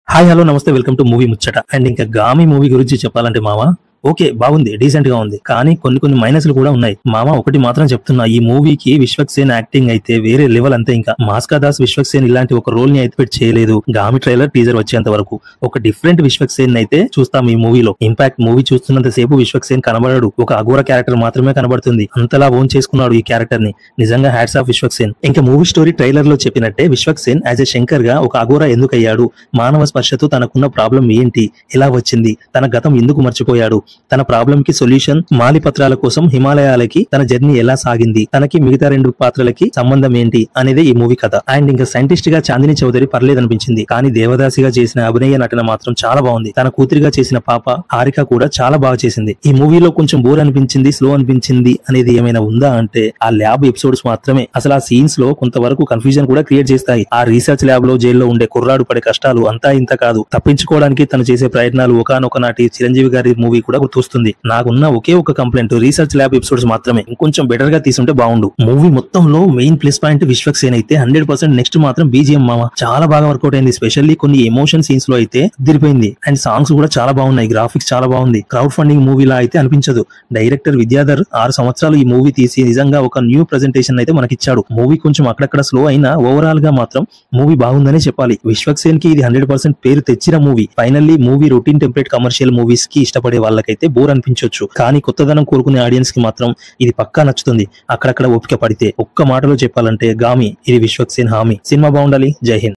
hi hello namaste welcome to movie Muchchata and ఇంకా Gaami movie గురించి చెప్పాలంటే మామ ఓకే బాగుంది డీసెంట్ గా ఉంది కానీ కొన్ని కొన్ని మైనస్లు కూడా ఉన్నాయి మామ ఒకటి మాత్రం చెప్తున్నా ఈ మూవీకి విశ్వక్సేన్ యాక్టింగ్ అయితే వేరే లెవెల్ అంతే ఇంకా మాస్కా దాస్ విశ్వక్సేన్ ఇలాంటి ఒక రోల్ ని అయితే పెట్టి చేయలేదు గామి ట్రైలర్ టీజర్ వచ్చేంత వరకు ఒక డిఫరెంట్ విశ్వక్సేన్ అయితే చూస్తాం ఈ మూవీలో ఇంపాక్ట్ మూవీ చూస్తున్నంత సేపు విశ్వక్సేన్ కనబడడు ఒక అఘోర క్యారెక్టర్ మాత్రమే కనబడుతుంది అంతలా ఓన్ చేసుకున్నాడు ఈ క్యారెక్టర్ ని నిజంగా హ్యాట్స్ ఆఫ్ విశ్వక్సేన్ ఇంకా మూవీ స్టోరీ ట్రైలర్ లో చెప్పినట్టే విశ్వక్సేన్ యాజ్ ఎ శంకర్ గా ఒక అఘోర ఎందుకు అయ్యాడు మానవ స్పర్శతో తనకున్న ప్రాబ్లం ఏంటి ఎలా వచ్చింది తన గతం ఎందుకు మర్చిపోయాడు తన ప్రాబ్లం కి సొల్యూషన్ మాలి పత్రాల కోసం హిమాలయాలకి తన జర్నీ ఎలా సాగింది తనకి మిగతా రెండు పాత్రలకి సంబంధం ఏంటి అనేది ఈ మూవీ కథ అండ్ ఇంకా సైంటిస్ట్ గా చాందిని చౌదరి పర్లేదు అనిపించింది కానీ దేవదాసిగా చేసిన అభినయ నటన మాత్రం చాలా బాగుంది తన కూతురిగా చేసిన పాప హారిక కూడా చాలా బాగా చేసింది ఈ మూవీలో కొంచెం బోర్ అనిపించింది స్లో అనిపించింది అనేది ఏమైనా ఉందా అంటే ఆ ల్యాబ్ ఎపిసోడ్స్ మాత్రమే అసలు ఆ సీన్స్ లో కొంతవరకు కన్ఫ్యూజన్ కూడా క్రియేట్ చేస్తాయి ఆ రీసెర్చ్ ల్యాబ్ లో జైల్లో ఉండే కుర్రాడు పడే కష్టాలు అంతా ఇంత కాదు తప్పించుకోవడానికి తను చేసే ప్రయత్నాలు ఒకనొక నాటి చిరంజీవి గారి మూవీ కూడా గుర్తొస్తుంది నాకున్న ఒకే ఒక కంప్లైంట్ రీసెర్చ్ ల్యాబ్ ఎపిసోడ్స్ మాత్రమే ఇంకొంచెం బెటర్ గా తీసుంటే బాగుండు మూవీ మొత్తంలో మెయిన్ ప్లస్ పాయింట్ విశ్వక్సేన్ అయితే హండ్రెడ్ పర్సెంట్ నెక్స్ట్ మాత్రం బీజిఎం మామ చాలా బాగా వర్కౌట్ అయింది స్పెషల్లీ కొన్ని ఎమోషన్ సీన్స్ లో అయితే దిరిపోయింది అండ్ సాంగ్స్ కూడా చాలా బాగున్నాయి గ్రాఫిక్స్ చాలా బాగుంది క్రౌడ్ ఫండింగ్ మూవీలా అయితే అనిపించదు డైరెక్టర్ విద్యాధర్ ఆరు సంవత్సరాలు ఈ మూవీ తీసి నిజంగా ఒక న్యూ ప్రెజెంటేషన్ అయితే మనకిచ్చాడు మూవీ కొంచెం అక్కడక్కడ స్లో అయినా ఓవరాల్ గా మాత్రం మూవీ బాగుందనే చెప్పాలి విశ్వక్సేన్ కి ఇది హండ్రెడ్ పర్సెంట్ పేరు తెచ్చిన movie finally movie routine template commercial movies కి ఇష్టపడే వాళ్ళకైతే బోర్ అనిపించవచ్చు కానీ కొత్తదనం కోరుకునే ఆడియన్స్ కి మాత్రం ఇది పక్కా నచ్చుతుంది అక్కడక్కడ ఓపిక పడితే ఒక్క మాటలో చెప్పాలంటే గామి ఇది విశ్వక్సేన్ హామీ సినిమా బాగుండాలి జై హింద్